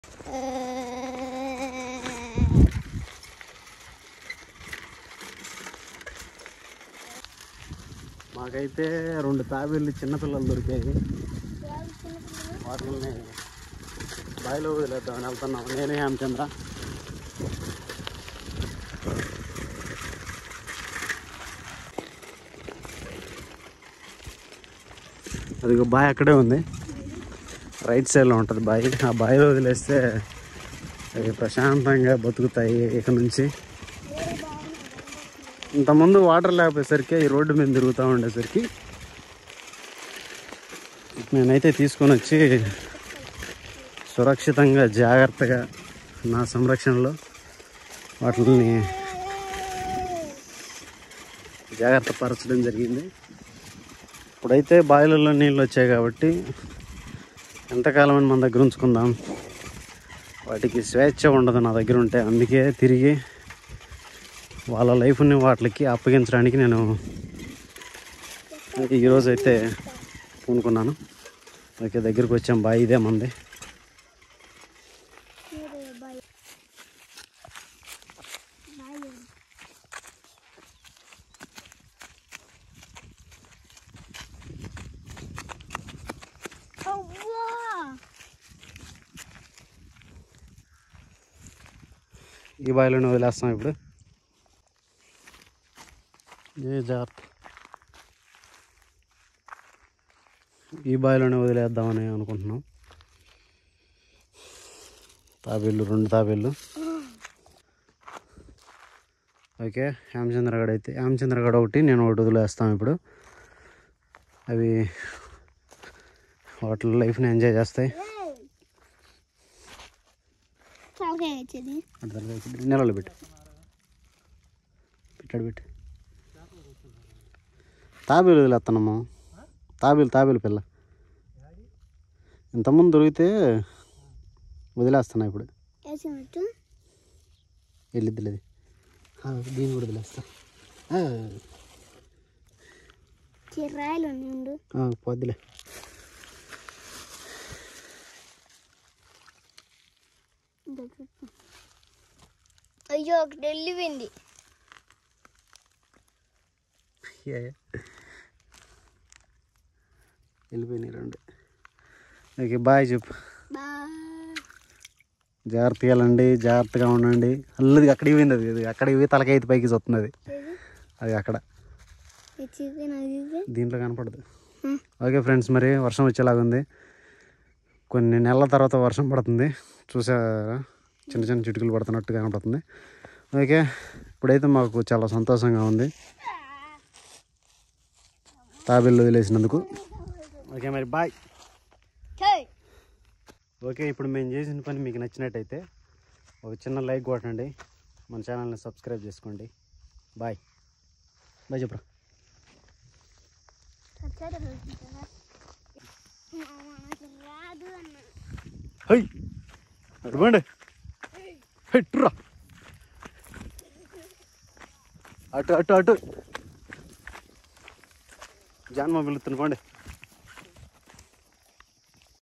మాకైతే రెండు తాబేళ్ళు చిన్నపిల్లలు దొరికాయి వాటిని బావిలో వదిలేద్దామని వెళ్తున్నాం నేనే హేమచంద్ర అదిగో బావి అక్కడే ఉంది రైట్ సైడ్లో ఉంటుంది బావి ఆ బావిలో వదిలేస్తే అవి ప్రశాంతంగా బతుకుతాయి ఇక నుంచి ఇంతకుముందు వాటర్ లేకపోయేసరికి ఈ రోడ్డు మీద తిరుగుతూ ఉండేసరికి నేనైతే తీసుకొని వచ్చి సురక్షితంగా జాగ్రత్తగా నా సంరక్షణలో వాటిని జాగ్రత్త పరచడం జరిగింది ఇప్పుడైతే బావిలలో నీళ్ళు వచ్చాయి కాబట్టి ఎంతకాలం అని మన దగ్గర ఉంచుకుందాం వాటికి స్వేచ్ఛ ఉండదు నా దగ్గర ఉంటే అందుకే తిరిగి వాళ్ళ లైఫ్ని వాటికి అప్పగించడానికి నేను ఈరోజు అయితే పూనుకున్నాను ఓకే దగ్గరికి వచ్చాం బాయ్ ఇదే మంది ఈ బావిలోనే వదిలేస్తాం ఇప్పుడు ఏ జాగ్రత్త ఈ బావిలోనే వదిలేద్దామని అనుకుంటున్నాం తాబేళ్ళు రెండు తాబేళ్ళు ఓకే హేమచంద్రగడ్ అయితే హేమచంద్రగడ్ ఒకటి నేను ఒకటి వదిలేస్తాం ఇప్పుడు అవి వాటి లైఫ్ని ఎంజాయ్ చేస్తాయి చావకాయ వచ్చేది అటు తర్వాత వచ్చి నెలలో పెట్టు పెట్టాడు పెట్టు తాబేలు వదిలేస్తున్నాము తాబేలు తాబేలు పిల్ల ఇంతకుముందు దొరికితే వదిలేస్తున్నా ఇప్పుడు వేసినట్టు వెళ్ళిద్దిలేదు దీన్ని కూడా వదిలేస్తా ఆ, చిర్రాయలు ఉండు ఆ, పోద్దిలే అయ్యో ఒకటి వెళ్ళిపోయింది వెళ్ళిపోయినాయి రెండు ఓకే బాయ్ చెప్పు బాయ్ జాగ్రత్తగా వెళ్ళండి జాగ్రత్తగా ఉండండి అల్లది అక్కడికి పోయింది అది అది అక్కడికి పోయి తలకైతే పైకి వస్తున్నది అది అక్కడ చికెన్ అది దీంట్లో కనపడదు ఓకే ఫ్రెండ్స్ మరి వర్షం వచ్చేలాగా ఉంది కొన్ని నెలల తర్వాత వర్షం పడుతుంది చూసారా చిన్న చిన్న చిటుకులు పడుతున్నట్టు కనపడుతుంది ఓకే ఇప్పుడైతే మాకు చాలా సంతోషంగా ఉంది తాబేళ్ళు వదిలేసినందుకు ఓకే మరి బాయ్ ఓకే ఇప్పుడు మేము చేసిన పని మీకు నచ్చినట్టయితే ఒక చిన్న లైక్ కొట్టండి మన ఛానల్ని సబ్స్క్రైబ్ చేసుకోండి బాయ్ బాయ్ చెప్పరా రాదు అన్న హై అటు పోండి హై ట్రా అటు అటు అటు జాన్మ పిలుస్తుంది పోండి